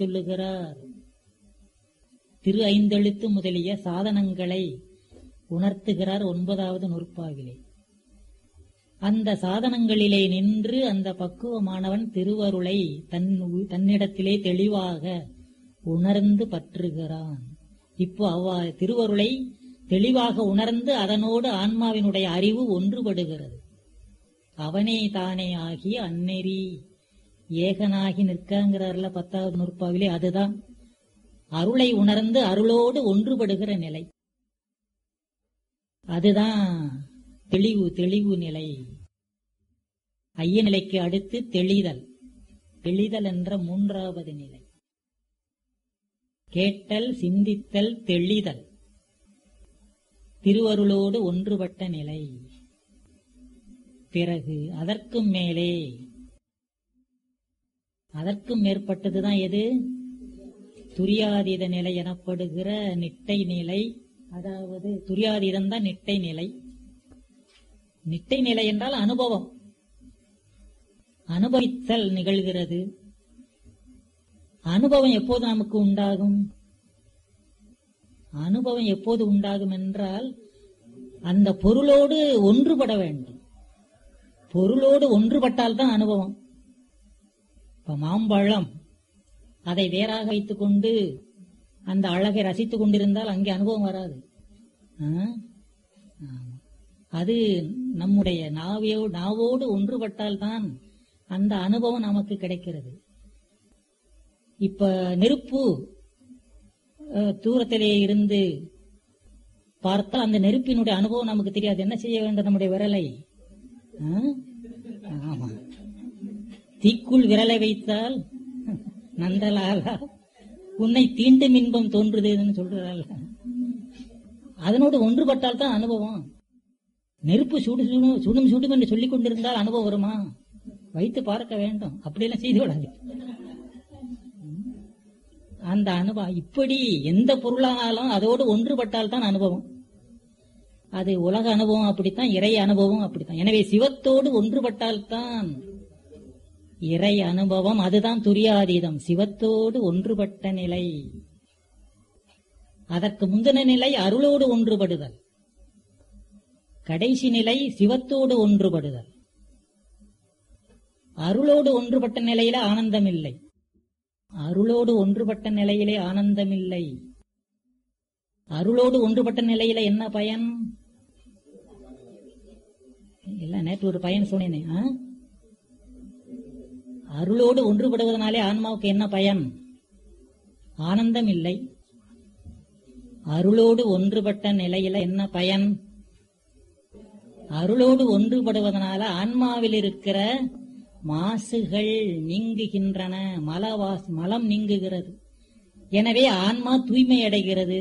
சொல்லுகிறார் திரு ஐந்தெழுத்து முதலிய சாதனங்களை உணர்த்துகிறார் ஒன்பதாவது நூற்பாவிலே அந்த சாதனங்களிலே நின்று அந்த பக்குவமானவன் திருவருளை தன் உ- தன்னிடத்திலே தெளிவாக உணர்ந்து பற்றுகிறான் இப்போ அவ்வா திருவருளை தெளிவாக உணர்ந்து அதனோடு ஆன்மாவினுடைய அறிவு ஒன்றுபடுகிறது அவனே தானே ஆகி அந்நெறி ஏகனாகி நிற்கங்கிறார்ல பத்தாவது நூற்பாவிலே அதுதான் அருளை உணர்ந்து அருளோடு ஒன்றுபடுகிற நிலை அதுதான் தெளிவு தெளிவு நிலை ஐய நிலைக்கு அடுத்து தெளிதல் தெளிதல் என்ற மூன்றாவது நிலை கேட்டல் சிந்தித்தல் தெளிதல் திருவருளோடு ஒன்றுபட்ட நிலை பிறகு அதற்கும் மேலே அதற்கும் மேற்பட்டதுதான் எது துரியாதீத நிலை எனப்படுகிற நிட்டை நிலை அதாவது துரியாதீதம் தான் நிட்டை நிலை நிட்டை நிலை என்றால் அனுபவம் அனுபவித்தல் நிகழ்கிறது அனுபவம் எப்போது நமக்கு உண்டாகும் அனுபவம் எப்போது உண்டாகும் என்றால் அந்த பொருளோடு ஒன்றுபட வேண்டும் பொருளோடு ஒன்றுபட்டால் தான் அனுபவம் இப்ப மாம்பழம் அதை வேறாக வைத்துக் கொண்டு அந்த அழகை ரசித்துக் கொண்டிருந்தால் அங்கே அனுபவம் வராது ஆ? ஆமா. அது நம்முடைய நாவையோ நாவோடு ஒன்றுபட்டால் தான் அந்த அனுபவம் நமக்கு கிடைக்கிறது இப்ப நெருப்பு அஹ், தூரத்திலே இருந்து பார்த்தால் அந்த நெருப்பினுடைய அனுபவம் நமக்கு தெரியாது என்ன செய்ய வேண்டும் நம்முடைய விரலை ஆ? ஆமா தீக்குள் விரலை வைத்தால் நந்தலாலா உன்னை தீண்டும் இன்பம் தோன்றுதுன்னு சொல்றாள் அதனோடு ஒன்றுபட்டால் தான் அனுபவம் நெருப்பு சுடு சுடும் சுடும் சுடும் என்று சொல்லிக் கொண்டிருந்தால் அனுபவம் வருமா வைத்து பார்க்க வேண்டும் அப்படியெல்லாம் செய்து விடாது அந்த அனுபவம் இப்படி எந்த பொருளானாலும் அதோடு ஒன்றுபட்டால் தான் அனுபவம் அது உலக அனுபவம் அப்படித்தான் இறை அனுபவம் அப்படித்தான் எனவே சிவத்தோடு ஒன்றுபட்டால் தான் இறை அனுபவம் அதுதான் துரியாதீதம் சிவத்தோடு ஒன்றுபட்ட நிலை அதற்கு முந்தின நிலை அருளோடு ஒன்றுபடுதல் கடைசி நிலை சிவத்தோடு ஒன்றுபடுதல் அருளோடு ஒன்றுபட்ட நிலையில ஆனந்தம் இல்லை அருளோடு ஒன்றுபட்ட நிலையிலே ஆனந்தம் இல்லை அருளோடு ஒன்றுபட்ட நிலையில என்ன பயன் இல்ல நேற்று ஒரு பயன் சொன்னேனே ஆ? அருளோடு ஒன்றுபடுவதனாலே ஆன்மாவுக்கு என்ன பயன் ஆனந்தம் இல்லை அருளோடு ஒன்றுபட்ட நிலையில என்ன பயன் அருளோடு ஒன்றுபடுவதனால ஆன்மாவில் இருக்கிற மாசுகள் நீங்குகின்றன மலவாஸ் மலம் நீங்குகிறது எனவே ஆன்மா தூய்மை அடைகிறது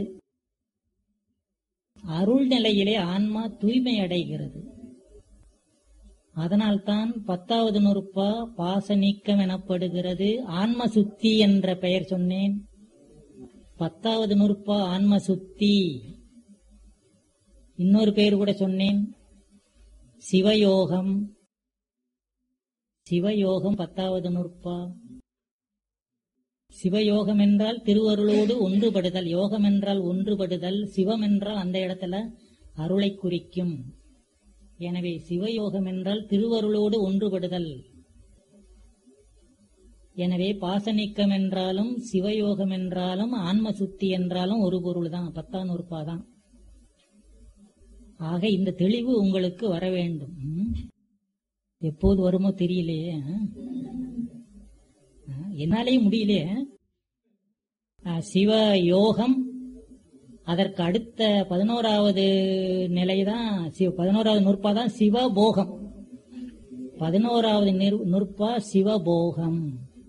அருள் நிலையிலே ஆன்மா தூய்மை அடைகிறது அதனால்தான் பத்தாவது நூறுப்பா பாச நீக்கம் எனப்படுகிறது ஆன்ம சுத்தி என்ற பெயர் சொன்னேன் பத்தாவது நூறுப்பா ஆன்ம சுத்தி இன்னொரு பெயர் கூட சொன்னேன் சிவயோகம் சிவயோகம் பத்தாவது நூற்பா சிவயோகம் என்றால் திருவருளோடு ஒன்றுபடுதல் யோகம் என்றால் ஒன்றுபடுதல் சிவம் என்றால் அந்த இடத்துல அருளை குறிக்கும் எனவே சிவயோகம் என்றால் திருவருளோடு ஒன்றுபடுதல் எனவே பாசநீக்கம் என்றாலும் சிவயோகம் என்றாலும் ஆன்ம சுத்தி என்றாலும் ஒரு பொருள் தான் பத்தாம் நூற்பா தான் ஆக இந்த தெளிவு உங்களுக்கு வர வேண்டும் ம்? எப்போது வருமோ தெரியலையே ஆ? ஆ, என்னாலேயும் முடியலையே ஆ, சிவ யோகம் அதற்கு அடுத்த பதினோராவது நிலைதான் சிவ பதினோராவது நூற்பா தான் சிவபோகம் பதினோராவது நிர்- நூற்பா சிவபோகம்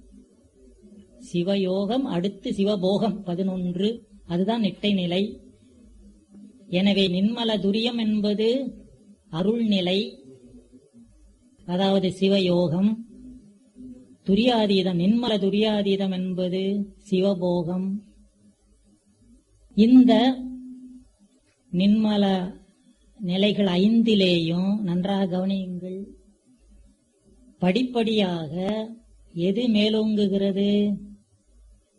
சிவயோகம் அடுத்து சிவபோகம் பதினொன்று அதுதான் நிட்டை நிலை எனவே நின்மல துரியம் என்பது அருள்நிலை அதாவது சிவயோகம் துரியாதீதம் நின்மல துரியாதீதம் என்பது சிவபோகம் இந்த நின்மல நிலைகள் ஐந்திலேயும் நன்றாக கவனியுங்கள் படிப்படியாக எது மேலோங்குகிறது